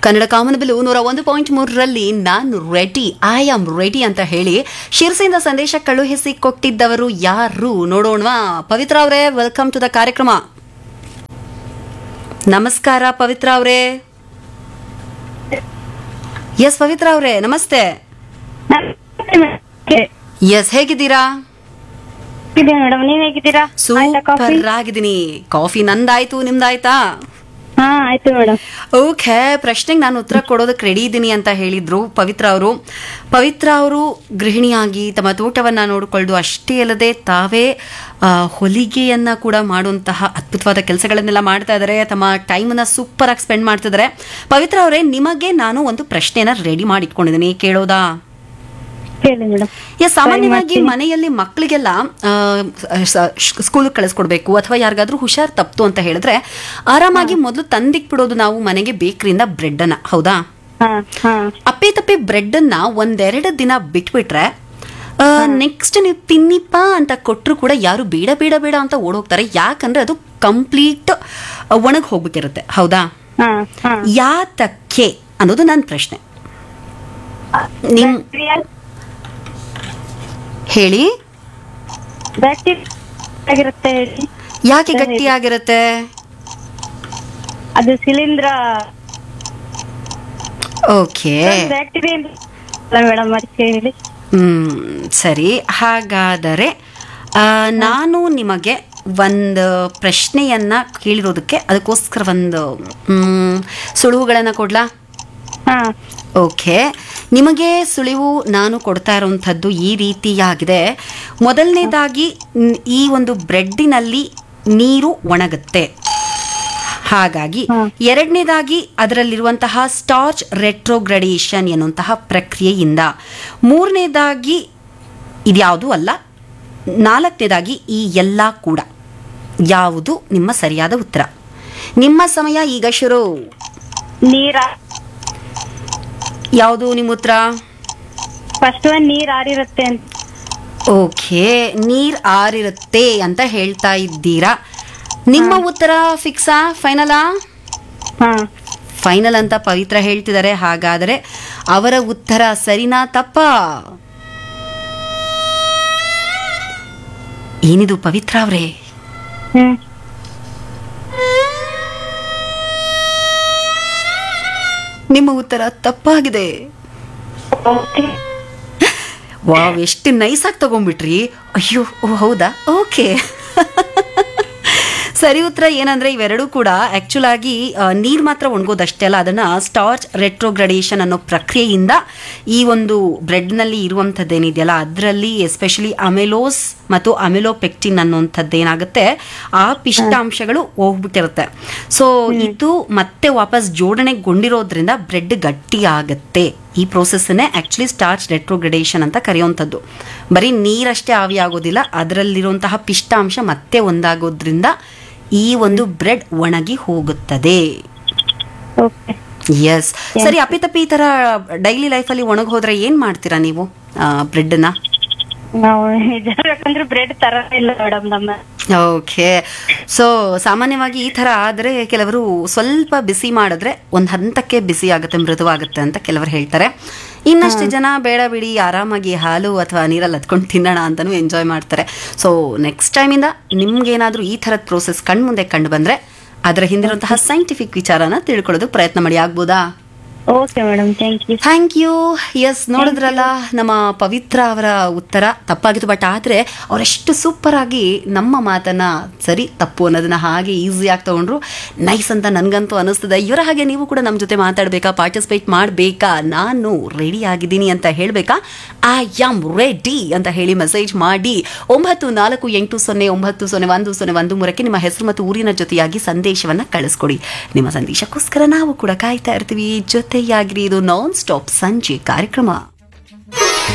ಕನ್ನಡ ಕಾಮನಬಿಲು ನೂರ ಒಂದು ಪಾಯಿಂಟ್ ಮೂರರಲ್ಲಿ ನಾನು ರೆಡಿ ಐ ಆಮ್ ರೆಡಿ ಅಂತ ಹೇಳಿ ಶಿರ್ಸಿಂದ ಸಂದೇಶ ಕಳುಹಿಸಿ ಕೊಟ್ಟಿದ್ದವರು ಯಾರು ನೋಡೋಣವಾ ಪವಿತ್ರ ಅವರೇ ವೆಲ್ಕಮ್ ಟು ದ ಕಾರ್ಯಕ್ರಮ ನಮಸ್ಕಾರ ಪವಿತ್ರ ಅವರೇ ಎಸ್ ಪವಿತ್ರ ಅವರೇ ನಮಸ್ತೆ ಎಸ್ ಹೇಗಿದ್ದೀರಾ ಮೇಡಮ್ ನೀವ್ ಹೇಗಿದ್ದೀರಾ ಆಯ್ತಾ ಕಾಫಿ ಸೂಪರ್ ಆಗಿದ್ದೀನಿ ಕಾಫಿ ನಂದಾಯ್ತು ನಿಮ್ದಾಯ್ತಾ ಹಾ ಆಯ್ತು ಮೇಡಮ್ ಓಕೆ ಪ್ರಶ್ನೆಗೆ ನಾನು ಉತ್ತರ ಕೊಡೋದಕ್ಕೆ ರೆಡಿ ಇದ್ದೀನಿ ಅಂತ ಹೇಳಿದ್ರು ಪವಿತ್ರ ಅವರು ಪವಿತ್ರ ಅವರು ಗೃಹಿಣಿಯಾಗಿ ತಮ್ಮ ತೋಟವನ್ನ ನೋಡಿಕೊಳ್ಳೋದು ಅಷ್ಟೇ ಅಲ್ಲದೆ ತಾವೇ ಆ, ಹೊಲಿಗೆಯನ್ನ ಕೂಡ ಮಾಡುವಂತಹ ಅದ್ಭುತವಾದ ಕೆಲಸಗಳನ್ನೆಲ್ಲ ಮಾಡ್ತಾ ಇದ್ದಾರೆ ತಮ್ಮ ಟೈಮನ್ನ ಸೂಪರ್ ಆಗಿ ಸ್ಪೆಂಡ್ ಮಾಡ್ತಿದ್ದಾರೆ ಪವಿತ್ರ ಅವರೇ ನಿಮಗೆ ನಾನು ಒಂದು ಪ್ರಶ್ನೆನ ರೆಡಿ ಮಾಡಿ ಇಟ್ಕೊಂಡಿದ್ದೀನಿ ಕೇಳೋದಾ ಹೇಳಿ ಮೇಡಮ್ ಎಸ್ ಸಾಮಾನ್ಯವಾಗಿ ಮನೆಯಲ್ಲಿ ಮಕ್ಕಳಿಗೆಲ್ಲ ಸ್ಕೂಲ್ ಕಳಿಸ್ಕೊಡ್ಬೇಕು ಅಥವಾ ಯಾರಿಗಾದ್ರೂ ಹುಷಾರ್ ತಪ್ತು ಅಂತ ಹೇಳಿದ್ರೆ ಆರಾಮಾಗಿ ಮೊದಲು ತಂದಿಕ್ ಬಿಡೋದು ನಾವು ಮನೆಗೆ ಬೇಕರಿಯಿಂದ ಬ್ರೆಡ್ ಅನ್ನ ಹೌದಾ ಹಾ ಹಾ ಅಪ್ಪಿ ತಪ್ಪಿ ಬ್ರೆಡ್ ಅನ್ನ ಒಂದೆರಡು ದಿನ ಬಿಟ್ಬಿಟ್ರೆ ನೆಕ್ಸ್ಟ್ ನೀವು ತಿನ್ನಿಪ್ಪ ಅಂತ ಕೊಟ್ಟರು ಕೂಡ ಯಾರು ಬೇಡ ಬೇಡ ಬೇಡ ಅಂತ ಓಡೋಗ್ತಾರೆ ಯಾಕಂದ್ರೆ ಅದು ಕಂಪ್ಲೀಟ್ ಒಣಗ್ ಹೋಗ್ಬಿಟ್ಟಿರುತ್ತೆ ಹೌದಾ ಹಾ ಹಾ ಯಾತಕ್ಕೆ ಅನ್ನೋದು ನನ್ನ ಪ್ರಶ್ನೆ ನಿಮ್ ಹೇಳಿ ಬ್ಯಾಕ್ಟೀರಿಯಾ ಆಗಿರುತ್ತೆ ಹೇಳಿ ಯಾಕೆ ಗಟ್ಟಿಯಾಗಿರುತ್ತೆ ಅದು ಶಿಲೀಂಧ್ರ ಓಕೆ ಬ್ಯಾಕ್ಟೀರಿಯಾ ಮೇಡಮ್ ಅದಕ್ಕೆ ಹೇಳಿ ಹ್ಮ್ ಸರಿ ಹಾಗಾದರೆ ಆ, ನಾನು ನಿಮಗೆ ಒಂದು ಪ್ರಶ್ನೆಯನ್ನ ಕೇಳಿರೋದಕ್ಕೆ ಅದಕ್ಕೋಸ್ಕರ ಒಂದು ಮ್, ಸುಳುವುಗಳನ್ನ ಕೊಡ್ಲಾ ಹಾ ಓಕೆ ನಿಮಗೆ ಸುಳಿವು ನಾನು ಕೊಡ್ತಾ ಇರುವಂಥದ್ದು ಈ ರೀತಿಯಾಗಿದೆ ಮೊದಲನೇದಾಗಿ ನ್- ಈ ಒಂದು ಬ್ರೆಡ್ಡಿನಲ್ಲಿ ನೀರು ಒಣಗುತ್ತೆ ಹಾಗಾಗಿ ಎರಡನೇದಾಗಿ ಅದರಲ್ಲಿರುವಂತಹ ಸ್ಟಾರ್ಚ್ ರೆಟ್ರೋಗ್ರಡೇಷನ್ ಎನ್ನುವಂತಹ ಪ್ರಕ್ರಿಯೆಯಿಂದ ಮೂರನೇದಾಗಿ ಇದ್ಯಾವುದೂ ಅಲ್ಲ ನಾಲ್ಕನೇದಾಗಿ ಈ ಎಲ್ಲ ಕೂಡ ಯಾವುದು ನಿಮ್ಮ ಸರಿಯಾದ ಉತ್ತರ ನಿಮ್ಮ ಸಮಯ ಈಗ ಶುರು ನೀರ ಯಾವುದು ನಿಮ್ಮ ಉತ್ತರ ಫಸ್ಟ್ ಒಂದ್ ನೀರ್ ಆರಿರುತ್ತೆ ಅಂತ ಓಕೆ ನೀರ್ ಆರಿರುತ್ತೆ ಅಂತ ಹೇಳ್ತಾ ಇದ್ದೀರಾ ನಿಮ್ಮ ಉತ್ತರ ಫಿಕ್ಸಾ ಫೈನಲಾ ಹಾ ಫೈನಲ್ ಅಂತ ಪವಿತ್ರ ಹೇಳ್ತಿದ್ದಾರೆ ಹಾಗಾದರೆ ಅವರ ಉತ್ತರ ಸರಿನಾ ತಪ್ಪಾ ಏನಿದು ಪವಿತ್ರ ಅವರೇ ಹ್ಮ್ ನಿಮ್ಮ ಉತ್ತರ ತಪ್ಪಾಗಿದೆ ಓಕೆ ವಾವ್ ಎಷ್ಟು ನೈಸ್ ಆಗಿ ತಗೊಂಡ್ಬಿಟ್ರಿ ಅಯ್ಯೋ ಓ ಹೌದಾ ಓಕೆ ಸರಿ ಉತ್ತರ ಏನಂದ್ರೆ ಇವೆರಡೂ ಕೂಡ ಆಕ್ಚುಲ್ ಆಗಿ ನೀರು ಮಾತ್ರ ಒಣಗೋದಷ್ಟೇ ಅಲ್ಲ ಅದನ್ನ ಸ್ಟಾರ್ಚ್ ರೆಟ್ರೋಗ್ರಡೇಷನ್ ಅನ್ನೋ ಪ್ರಕ್ರಿಯೆಯಿಂದ ಈ ಒಂದು ಬ್ರೆಡ್ನಲ್ಲಿ ಇರುವಂಥದ್ದೇನಿದೆಯಲ್ಲ ಅದರಲ್ಲಿ ಎಸ್ಪೆಷಲಿ ಅಮೆಲೋಸ್ ಮತ್ತು ಅಮೆಲೋಪೆಕ್ಟಿನ್ ಅನ್ನುವಂಥದ್ದು ಏನಾಗುತ್ತೆ ಆ ಪಿಷ್ಟಾಂಶಗಳು ಹೋಗ್ಬಿಟ್ಟಿರುತ್ತೆ ಸೊ ಇದು ಮತ್ತೆ ವಾಪಸ್ ಜೋಡಣೆಗೊಂಡಿರೋದ್ರಿಂದ ಬ್ರೆಡ್ ಗಟ್ಟಿ ಆಗುತ್ತೆ ಈ ಪ್ರೋಸೆಸ್ಸನ್ನೇ ಆಕ್ಚುಲಿ ಸ್ಟಾರ್ಚ್ ರೆಟ್ರೋಗ್ರಡೇಷನ್ ಅಂತ ಕರೆಯುವಂಥದ್ದು ಬರೀ ನೀರಷ್ಟೇ ಆವಿ ಆಗೋದಿಲ್ಲ ಅದರಲ್ಲಿರುವಂತಹ ಪಿಷ್ಟಾಂಶ ಮತ್ತೆ ಒಂದಾಗೋದ್ರಿಂದ ಈ ಒಂದು ಬ್ರೆಡ್ ಒಣಗಿ ಹೋಗುತ್ತದೆ ಓಕೆ ಎಸ್ ಸರಿ ಅಪ್ಪಿತಪ್ಪಿ ಈ ತರ ಡೈಲಿ ಲೈಫಲ್ಲಿ ಒಣಗಿ ಹೋದ್ರೆ ಏನ್ ಮಾಡ್ತೀರಾ ನೀವು ಬ್ರೆಡ್ನ ನಾವು ನಿಜ ಹೇಳ್ಬೇಕಂದ್ರೆ ಬ್ರೆಡ್ ತರ ಇಲ್ಲ ಮೇಡಮ್ ನಮ್ಮ ಓಕೆ ಸೊ ಸಾಮಾನ್ಯವಾಗಿ ಈ ತರ ಆದ್ರೆ ಕೆಲವರು ಸ್ವಲ್ಪ ಬಿಸಿ ಮಾಡಿದ್ರೆ ಒಂದು ಹಂತಕ್ಕೆ ಬಿಸಿ ಆಗುತ್ತೆ ಮೃದುವಾಗುತ್ತೆ ಅಂತ ಕೆಲವರು ಹೇಳ್ತಾರೆ ಇನ್ನಷ್ಟು ಜನ ಬೇಡ ಬಿಡಿ ಆರಾಮಾಗಿ ಹಾಲು ಅಥವಾ ನೀರಲ್ಲಿ ಹತ್ಕೊಂಡು ತಿನ್ನೋಣ ಅಂತಾನು ಎಂಜಾಯ್ ಮಾಡ್ತಾರೆ ಸೊ ನೆಕ್ಸ್ಟ್ ಟೈಮಿಂದ ನಿಮ್ಗೇನಾದ್ರೂ ಈ ಥರದ ಪ್ರೋಸೆಸ್ ಕಣ್ಮುಂದೆ ಕಂಡು ಬಂದ್ರೆ ಅದರ ಹಿಂದಿರುವಂತಹ ಸೈಂಟಿಫಿಕ್ ವಿಚಾರನ ತಿಳ್ಕೊಳ್ಳೋದು ಪ್ರಯತ್ನ ಮಾಡಿ ಆಗ್ಬೋದಾ okay madam thank you thank you yes ನೋಡಿದ್ರಲ್ಲ ನಮ್ಮ ಪವಿತ್ರ ಅವರ ಉತ್ತರ ತಪ್ಪಾಗಿತ್ತು ಬಟ್ ಆದರೆ ಅವರೆಷ್ಟು ಸೂಪರ್ ಆಗಿ ನಮ್ಮ ಮಾತನ್ನ ಸರಿ ತಪ್ಪು ಅನ್ನೋದನ್ನ ಹಾಗೆ ಈಸಿಯಾಗಿ ತಗೊಂಡ್ರು ನೈಸ್ ಅಂತ ನನಗಂತೂ ಅನಿಸ್ತದೆ ಇವರ ಹಾಗೆ ನೀವು ಕೂಡ ನಮ್ಮ ಜೊತೆ ಮಾತಾಡಬೇಕಾ ಪಾರ್ಟಿಸಿಪೇಟ್ ಮಾಡಬೇಕಾ ನಾನು ರೆಡಿ ಆಗಿದ್ದೀನಿ ಅಂತ ಹೇಳಬೇಕಾ ಐ ಆಮ್ ರೆಡಿ ಅಂತ ಹೇಳಿ ಮೆಸೇಜ್ ಮಾಡಿ ಒಂಬತ್ತು ನಾಲ್ಕು ಎಂಟು ಸೊನ್ನೆ ಒಂಬತ್ತು ಸೊನ್ನೆ ಒಂದು ಸೊನ್ನೆ ಒಂದು ಮೂರಕ್ಕೆ ನಿಮ್ಮ ಹೆಸರು ಮತ್ತು ಊರಿನ ಜೊತೆಯಾಗಿ ಸಂದೇಶವನ್ನ ಕಳಿಸ್ಕೊಡಿ ನಿಮ್ಮ ಸಂದೇಶಕ್ಕೋಸ್ಕರ ನಾವು ಕೂಡ ಕಾಯ್ತಾ ಇರ್ತೀವಿ ಜೊತೆಯಾಗಿರಿ ಇದು ನಾನ್ ಸ್ಟಾಪ್ ಸಂಜೆ ಕಾರ್ಯಕ್ರಮ